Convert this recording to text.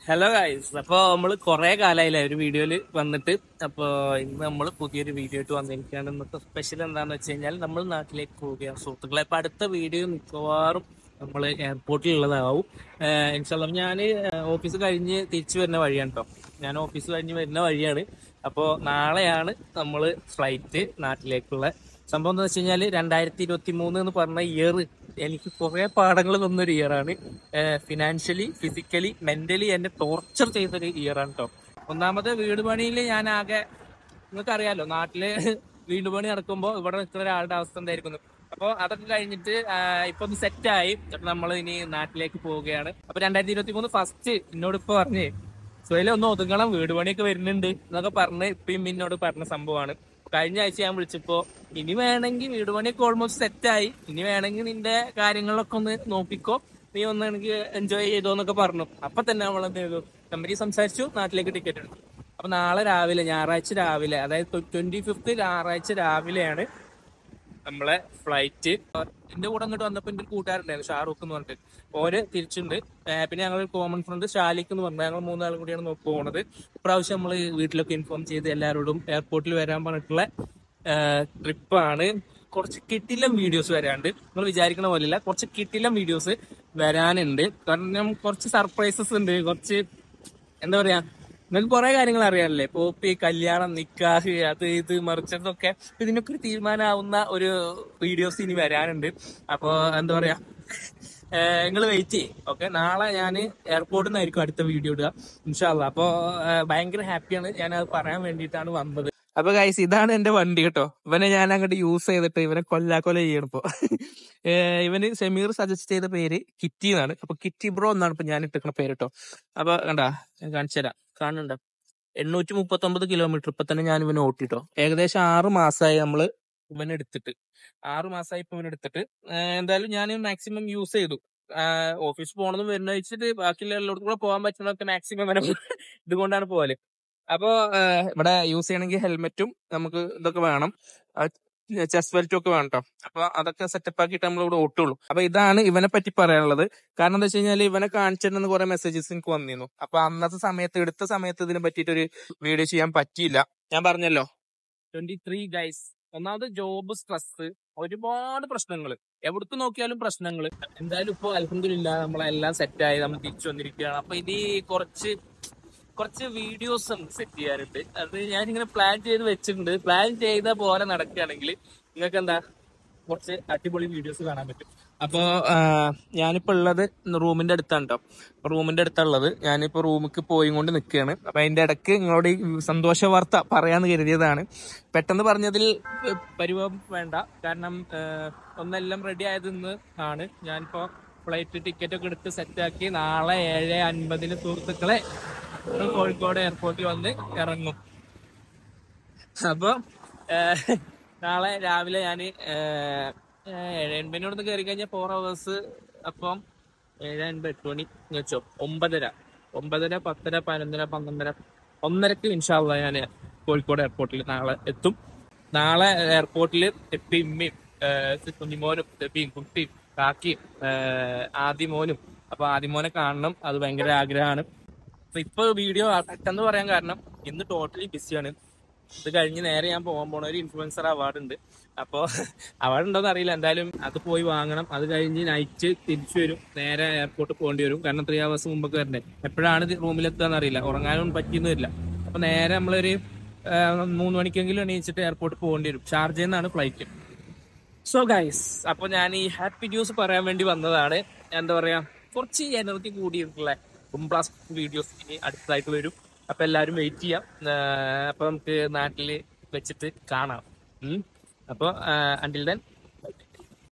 Hello guys അപ്പൊ നമ്മള് കൊറേ കാലായില്ലേ ഒരു വീഡിയോയില് വന്നിട്ട് അപ്പൊ ഇന്ന് നമ്മൾ പുതിയൊരു വീഡിയോ ആയിട്ട് വന്നിരിക്കുകയാണ് ഇന്നത്തെ സ്പെഷ്യൽ എന്താന്ന് വെച്ച് കഴിഞ്ഞാൽ നമ്മൾ നാട്ടിലേക്ക് പോവുകയാണ് സുഹൃത്തുക്കളെ അപ്പൊ അടുത്ത വീഡിയോ മിക്കവാറും നമ്മൾ എയർപോർട്ടിൽ ഉള്ളതാവും ഇൻഷാല്ല ഞാൻ ഓഫീസ് കഴിഞ്ഞ് തിരിച്ചു വരുന്ന വഴിയാണ് കേട്ടോ ഞാൻ ഓഫീസ് കഴിഞ്ഞ് വരുന്ന വഴിയാണ് അപ്പോൾ നാളെയാണ് നമ്മൾ ഫ്ലൈറ്റ് നാട്ടിലേക്കുള്ള സംഭവം എന്താ വെച്ച് കഴിഞ്ഞാൽ രണ്ടായിരത്തി ഇരുപത്തി മൂന്ന് എന്ന് പറഞ്ഞ ഇയർ എനിക്ക് കുറെ പാഠങ്ങൾ തന്നൊരു ഇയർ ആണ് ഫിനാൻഷ്യലി ഫിസിക്കലി മെന്റലി എന്നെ ടോർച്ചർ ചെയ്തൊരു ഇയർ ആണ് കേട്ടോ ഒന്നാമത് വീട് പണിയിൽ ഞാൻ ആകെ നിങ്ങൾക്ക് അറിയാലോ നാട്ടില് വീട് പണി നടക്കുമ്പോൾ ഇവിടെ നിൽക്കുന്ന ഒരാളുടെ അവസ്ഥ എന്തായിരിക്കുന്നു അപ്പൊ അതൊക്കെ കഴിഞ്ഞിട്ട് ആ, ഇപ്പൊ ഒന്ന് സെറ്റായി നമ്മൾ ഇനി നാട്ടിലേക്ക് പോവുകയാണ് അപ്പൊ രണ്ടായിരത്തി ഇരുപത്തി മൂന്ന് ഫസ്റ്റ് എന്നോട് ഇപ്പൊ പറഞ്ഞേ സുഹേല ഒന്ന് ഒതുങ്ങണം വീട് പണിയൊക്കെ വരുന്നുണ്ട് എന്നൊക്കെ പറഞ്ഞ് ഇപ്പം എന്നോട് പറഞ്ഞ സംഭവമാണ് കഴിഞ്ഞ ആഴ്ച ഞാൻ വിളിച്ചപ്പോ ഇനി വേണമെങ്കിൽ വീട് പണിയൊക്കെ ഓൾമോസ്റ്റ് സെറ്റായി ഇനി വേണമെങ്കിൽ നിന്റെ കാര്യങ്ങളൊക്കെ ഒന്ന് നോക്കിക്കോ നീ ഒന്ന് എനിക്ക് എൻജോയ് ചെയ്തോ എന്നൊക്കെ പറഞ്ഞു അപ്പൊ തന്നെ നമ്മൾ എന്ത് ചെയ്തു കമ്പനി സംസാരിച്ചു നാട്ടിലേക്ക് ടിക്കറ്റ് എടുത്തു അപ്പൊ നാളെ രാവിലെ ഞായറാഴ്ച രാവിലെ അതായത് ട്വന്റി ഫിഫ്ത്ത് ഞായറാഴ്ച രാവിലെയാണ് നമ്മളെ ഫ്ലൈറ്റ് എന്റെ കൂടെ അങ്ങോട്ട് വന്നപ്പോ എന്റെ ഒരു കൂട്ടുകാരുണ്ടായിരുന്നു ഷാറൂഖ് എന്ന് പറഞ്ഞിട്ട് ഓര് തിരിച്ചുണ്ട് ഏർ പിന്നെ ഞങ്ങൾ കോമൺ ഫ്രണ്ട് ഷാലിക്ക് എന്ന് പറഞ്ഞാൽ ഞങ്ങൾ മൂന്നാളും കൂടിയാണ് നോ- പോണത് ഇപ്രാവശ്യം നമ്മൾ വീട്ടിലൊക്കെ ഇൻഫോം ചെയ്ത് എല്ലാവരോടും എയർപോർട്ടിൽ വരാൻ പറഞ്ഞിട്ടുള്ള ട്രിപ്പാണ് കുറച്ച് കിട്ടിലം വീഡിയോസ് വരാണ്ട് നിങ്ങൾ വിചാരിക്കണ പോലെയല്ല കുറച്ച് കിട്ടിലം വീഡിയോസ് വരാനുണ്ട് കാരണം കുറച്ച് സർപ്രൈസസ് ഉണ്ട് കുറച്ച് എന്താ പറയാ നിങ്ങൾക്ക് കുറെ കാര്യങ്ങൾ അറിയാനല്ലേ പോപ്പി കല്യാണം നിക്കാഹ് അത് ഇത് മറിച്ചതൊക്കെ ഇതിനൊക്കെ ഒരു തീരുമാനമാവുന്ന ഒരു വീഡിയോസ് ഇനി വരാനുണ്ട് അപ്പൊ എന്താ പറയാ നിങ്ങൾ വെയിറ്റ് ചെയ്യും ഓക്കെ നാളെ ഞാൻ എയർപോർട്ടിൽ നിന്നായിരിക്കും അടുത്ത വീഡിയോ ഇടുക ഇൻഷാല്ല അപ്പൊ ഏഹ്, ഭയങ്കര ഹാപ്പിയാണ് ഞാൻ അത് പറയാൻ വേണ്ടിയിട്ടാണ് വന്നത് അപ്പൊ ഗൈസ് ഇതാണ് എന്റെ വണ്ടി കേട്ടോ ഇവനെ ഞാൻ അങ്ങോട്ട് യൂസ് ചെയ്തിട്ട് ഇവനെ കൊല്ലാക്കൊല ചെയ്യണം ഇപ്പൊ ഏഹ്, ഇവന് സമീർ സജസ്റ്റ് ചെയ്ത പേര് കിറ്റി എന്നാണ് അപ്പൊ കിറ്റി ബ്രോ എന്നാണ് ഇപ്പൊ ഞാൻ ഇട്ടിരിക്കുന്ന പേര് കേട്ടോ അപ്പൊ കണ്ടാ ഞാൻ കാണിച്ചു തരാം കാണുന്നുണ്ടോ എണ്ണൂറ്റി മുപ്പത്തി ഒമ്പത് കിലോമീറ്റർ ഇപ്പൊ തന്നെ ഞാൻ ഇവനെ ഓട്ടിട്ടോ ഏകദേശം ആറ് മാസമായി നമ്മള് ഇവനെ എടുത്തിട്ട് ആറ് മാസമായി ഇപ്പൊ ഇവനെ എടുത്തിട്ട് ഏഹ് എന്തായാലും ഞാൻ മാക്സിമം യൂസ് ചെയ്തു ഓഫീസ് പോകണമെന്ന് വരുന്ന വെച്ചിട്ട് ബാക്കിയുള്ള എല്ലായിടത്തും കൂടെ പോകാൻ പറ്റുന്നതൊക്കെ മാക്സിമം ഇവനെ ഇതുകൊണ്ടാണ് പോകല് അപ്പോ ഏഹ് ഇവിടെ യൂസ് ചെയ്യണമെങ്കിൽ ഹെൽമെറ്റും നമുക്ക് ഇതൊക്കെ വേണം ചെസ്റ്റ് ബെൽറ്റും ഒക്കെ വേണം കേട്ടോ അപ്പൊ അതൊക്കെ സെറ്റപ്പ് ആക്കിയിട്ട് നമ്മൾ ഇവിടെ ഓട്ടുള്ളൂ അപ്പൊ ഇതാണ് ഇവനെ പറ്റി പറയാനുള്ളത് കാരണം എന്താ വെച്ച് കഴിഞ്ഞാൽ ഇവനെ കാണിച്ചിരുന്ന കുറെ മെസ്സേജസ് എനിക്ക് വന്നിരുന്നു അപ്പൊ അന്നത്തെ സമയത്ത് എടുത്ത സമയത്ത് ഇതിനെ പറ്റിയിട്ട് ഒരു വീഡിയോ ചെയ്യാൻ പറ്റിയില്ല ഞാൻ പറഞ്ഞല്ലോ ട്വന്റി ത്രീ ഗൈസ് ഒന്നാമത് ജോബ് സ്ട്രെസ് ഒരുപാട് പ്രശ്നങ്ങൾ എവിടേക്ക് നോക്കിയാലും പ്രശ്നങ്ങൾ എന്തായാലും ഇപ്പൊ അലഹമില്ല നമ്മളെല്ലാം സെറ്റായി നമ്മൾ തിരിച്ചു വന്നിരിക്കുകയാണ് അപ്പൊ ഇനി കുറച്ച് കുറച്ച് വീഡിയോസ് സെറ്റ് ചെയ്യാറുണ്ട് അത് ഞാനിങ്ങനെ പ്ലാൻ ചെയ്ത് വെച്ചിട്ടുണ്ട് പ്ലാൻ ചെയ്ത പോലെ നടക്കുകയാണെങ്കിൽ നിങ്ങൾക്ക് എന്താ കുറച്ച് അടിപൊളി വീഡിയോസ് കാണാൻ പറ്റും അപ്പോ ഞാനിപ്പോ ഉള്ളത് റൂമിന്റെ അടുത്താണ് കേട്ടോ റൂമിന്റെ അടുത്തുള്ളത് ഞാനിപ്പോ റൂമിക്ക് പോയി കൊണ്ട് നിൽക്കുകയാണ് അപ്പൊ അതിന്റെ ഇടയ്ക്ക് നിങ്ങളോട് ഈ സന്തോഷ വാർത്ത പറയാന്ന് കരുതിയതാണ് പെട്ടെന്ന് പറഞ്ഞതിൽ ഏഹ്, പരിഭവം വേണ്ട കാരണം ഏഹ്, ഒന്നെല്ലാം റെഡി ആയത് ഇന്ന് ആണ് ഞാനിപ്പോ ഫ്ലൈറ്റ് ടിക്കറ്റ് ഒക്കെ എടുത്ത് സെറ്റാക്കി നാളെ ഏഴ് അൻപതിന് സുഹൃത്തുക്കളെ കോഴിക്കോട് എയർപോർട്ടിൽ വന്ന് ഇറങ്ങും അപ്പൊ ഏഹ്, നാളെ രാവിലെ ഞാൻ ഏഴ് എൺപതിനോട് കയറി കഴിഞ്ഞാൽ ഫോർ അവേഴ്സ് അപ്പം ഏഴ് അൻപത് എട്ട് മണി എന്ന് വെച്ചോ ഒമ്പതര ഒമ്പതര പത്തര പതിനൊന്നര പന്ത്രണ്ടര ഒന്നരക്ക് ഇൻഷാള്ള ഞാൻ കോഴിക്കോട് എയർപോർട്ടിൽ നാളെ എത്തും നാളെ എയർപോർട്ടിൽ എപ്പിമ്മയും കുഞ്ഞിമോനും എപ്പിയും കുട്ടിയും കാക്കിയും ഏഹ്, ആദിമോനും അപ്പൊ ആദിമോനെ കാണണം അത് ഭയങ്കര ആഗ്രഹമാണ് അപ്പൊ ഇപ്പൊ വീഡിയോ പെട്ടെന്ന് പറയാൻ കാരണം ഇന്ന് ടോട്ടലി ബിസിയാണ് ഇത് കഴിഞ്ഞ് നേരെ ഞാൻ പോകാൻ പോണ ഒരു ഇൻഫ്ലുവൻസർ അവാർഡ് ഉണ്ട് അപ്പോ അവാർഡ് ഉണ്ടോന്ന് അറിയില്ല എന്തായാലും അത് പോയി വാങ്ങണം അത് കഴിഞ്ഞ് നൈറ്റ് തിരിച്ചു വരും നേരെ എയർപോർട്ടിൽ പോകേണ്ടി വരും കാരണം ത്രീ ഹവേഴ്സ് മുമ്പൊക്കെ വരണ്ടേ എപ്പോഴാണ് റൂമിലെത്താന്ന് അറിയില്ല ഉറങ്ങാനും പറ്റിയെന്ന് വരില്ല അപ്പൊ നേരെ നമ്മളൊരു ആ, മൂന്ന് മണിക്കെങ്കിലും എണീച്ചിട്ട് എയർപോർട്ടിൽ പോകേണ്ടി വരും ഷാർജയിൽ നിന്നാണ് ഫ്ലൈറ്റ് സോ ഗൈസ് അപ്പൊ ഞാൻ ഈ ഹാപ്പി ന്യൂസ് പറയാൻ വേണ്ടി വന്നതാണ് എന്താ പറയാ കുറച്ച് എനർജി കൂടിയിട്ടുള്ള ബുംബ്ലാസ് വീഡിയോസ് ഇനി അടുത്തതായിട്ട് വരും അപ്പൊ എല്ലാവരും വെയിറ്റ് ചെയ്യാം ആഹ് അപ്പൊ നമുക്ക് നാട്ടില് വെച്ചിട്ട് കാണാം ഉം. അപ്പൊ അണ്ടിൽ ദെൻ